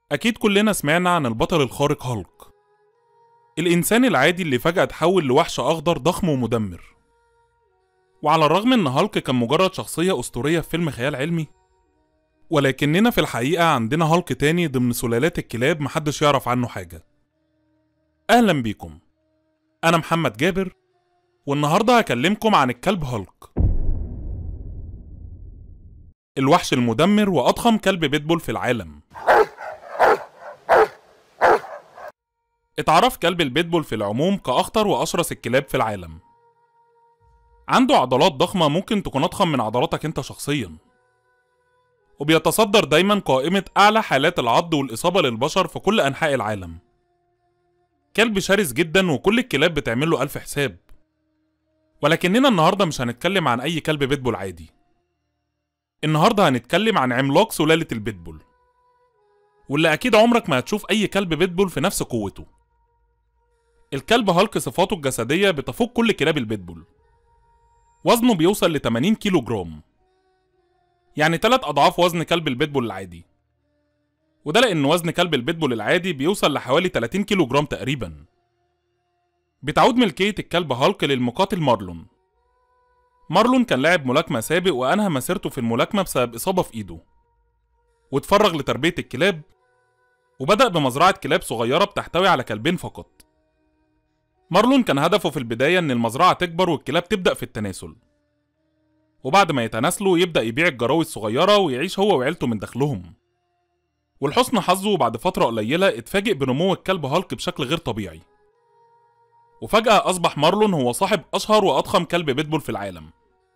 أكيد كلنا سمعنا عن البطل الخارق هالك الإنسان العادي اللي فجأة اتحول لوحش أخضر ضخم ومدمر وعلى الرغم إن هالك كان مجرد شخصية أسطورية في فيلم خيال علمي ولكننا في الحقيقة عندنا هالك تاني ضمن سلالات الكلاب محدش يعرف عنه حاجة أهلا بيكم أنا محمد جابر والنهاردة هكلمكم عن الكلب هالك الوحش المدمر وأضخم كلب بيتبول في العالم اتعرف كلب البيتبول في العموم كأخطر وأشرس الكلاب في العالم عنده عضلات ضخمة ممكن تكون أضخم من عضلاتك أنت شخصيا وبيتصدر دايما قائمة أعلى حالات العض والإصابة للبشر في كل أنحاء العالم كلب شرس جدا وكل الكلاب بتعمل له ألف حساب ولكننا النهاردة مش هنتكلم عن أي كلب بيتبول عادي النهاردة هنتكلم عن عملاق سلالة البيتبول واللي أكيد عمرك ما هتشوف أي كلب بيتبول في نفس قوته الكلب هالك صفاته الجسدية بتفوق كل كلاب البيتبول وزنه بيوصل ل 80 كيلو جرام يعني تلات أضعاف وزن كلب البيتبول العادي وده لأن وزن كلب البيتبول العادي بيوصل لحوالي 30 كيلو جرام تقريبا بتعود ملكية الكلب هالك للمقاتل مارلون مارلون كان لاعب ملاكمة سابق وأنهى مسيرته في الملاكمة بسبب إصابة في إيده واتفرغ لتربية الكلاب وبدأ بمزرعة كلاب صغيرة بتحتوي على كلبين فقط مارلون كان هدفه في البداية إن المزرعة تكبر والكلاب تبدأ في التناسل وبعد ما يتناسلوا يبدأ يبيع الجراوي الصغيرة ويعيش هو وعيلته من دخلهم ولحسن حظه بعد فترة قليلة اتفاجئ بنمو الكلب هالك بشكل غير طبيعي وفجأة أصبح مارلون هو صاحب أشهر وأضخم كلب بيتبول في العالم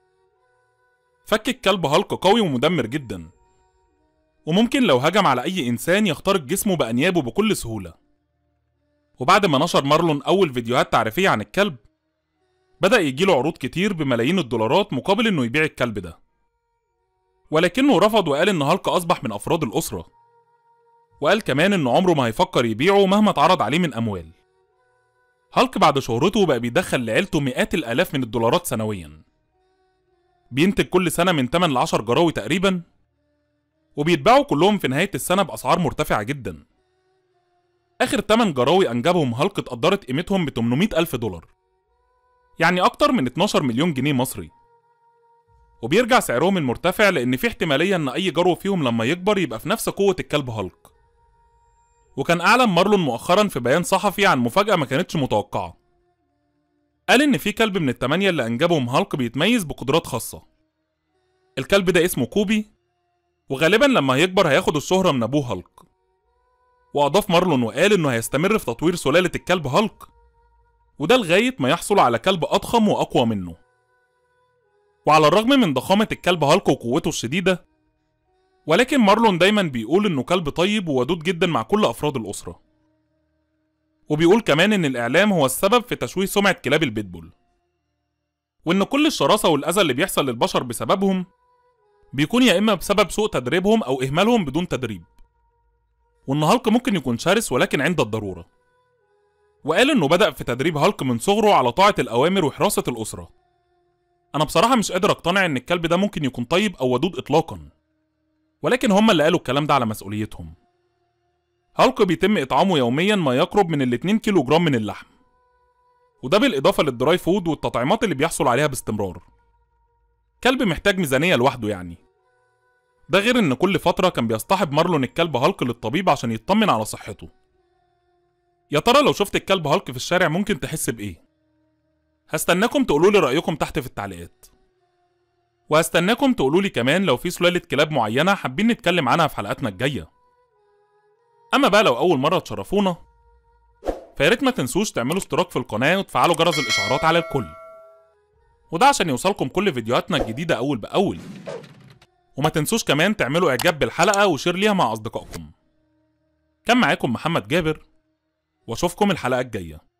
فك الكلب هالك قوي ومدمر جدا وممكن لو هجم على أي إنسان يخترق جسمه بأنيابه بكل سهولة وبعد ما نشر مارلون أول فيديوهات تعريفية عن الكلب بدأ يجيله عروض كتير بملايين الدولارات مقابل إنه يبيع الكلب ده ولكنه رفض وقال إن هالك أصبح من أفراد الأسرة وقال كمان إنه عمره ما هيفكر يبيعه مهما اتعرض عليه من أموال هالك بعد شهرته بقى بيدخل لعيلته مئات الآلاف من الدولارات سنويا بينتج كل سنة من 8 ل 10 جراوي تقريبا وبيتباعوا كلهم في نهاية السنة بأسعار مرتفعة جدا آخر 8 جراوي أنجبهم هالك اتقدرت قيمتهم ب 800 ألف دولار يعني أكتر من 12 مليون جنيه مصري وبيرجع سعرهم المرتفع لأن في احتمالية إن أي جرو فيهم لما يكبر يبقى في نفس قوة الكلب هالك وكان أعلن مارلون مؤخرا في بيان صحفي عن مفاجأة ما كانتش متوقعة قال إن في كلب من التمانية اللي أنجبهم هالك بيتميز بقدرات خاصة الكلب ده اسمه كوبي وغالبا لما هيكبر هياخد الشهرة من أبوه هالك وأضاف مارلون وقال إنه هيستمر في تطوير سلالة الكلب هالك وده لغاية ما يحصل على كلب أضخم وأقوى منه وعلى الرغم من ضخامة الكلب هالك وقوته الشديدة ولكن مارلون دايما بيقول إنه كلب طيب وودود جدا مع كل أفراد الأسرة وبيقول كمان إن الإعلام هو السبب في تشويه سمعة كلاب البيتبول وإن كل الشراسة والأذى اللي بيحصل للبشر بسببهم بيكون يا إما بسبب سوء تدريبهم أو إهمالهم بدون تدريب وإن هالك ممكن يكون شرس ولكن عند الضرورة وقال إنه بدأ في تدريب هالك من صغره على طاعة الأوامر وحراسة الأسرة أنا بصراحة مش قادر أقتنع إن الكلب ده ممكن يكون طيب أو ودود إطلاقا ولكن هم اللي قالوا الكلام ده على مسؤوليتهم هالك بيتم إطعامه يوميا ما يقرب من ال 2 كيلو جرام من اللحم وده بالإضافة للدراي فود والتطعيمات اللي بيحصل عليها باستمرار كلب محتاج ميزانية لوحده يعني ده غير إن كل فترة كان بيصطحب مارلون الكلب هالك للطبيب عشان يطمن على صحته يا ترى لو شفت الكلب هالك في الشارع ممكن تحس بإيه؟ هستناكم تقولوا لي رأيكم تحت في التعليقات وهستناكم تقولوا لي كمان لو في سلالة كلاب معينة حابين نتكلم عنها في حلقاتنا الجاية أما بقى لو أول مرة تشرفونا فياريت ما تنسوش تعملوا اشتراك في القناة وتفعلوا جرس الإشعارات على الكل وده عشان يوصلكم كل فيديوهاتنا الجديدة أول بأول وما تنسوش كمان تعملوا إعجاب بالحلقة وشير ليها مع أصدقائكم كان معاكم محمد جابر واشوفكم الحلقة الجاية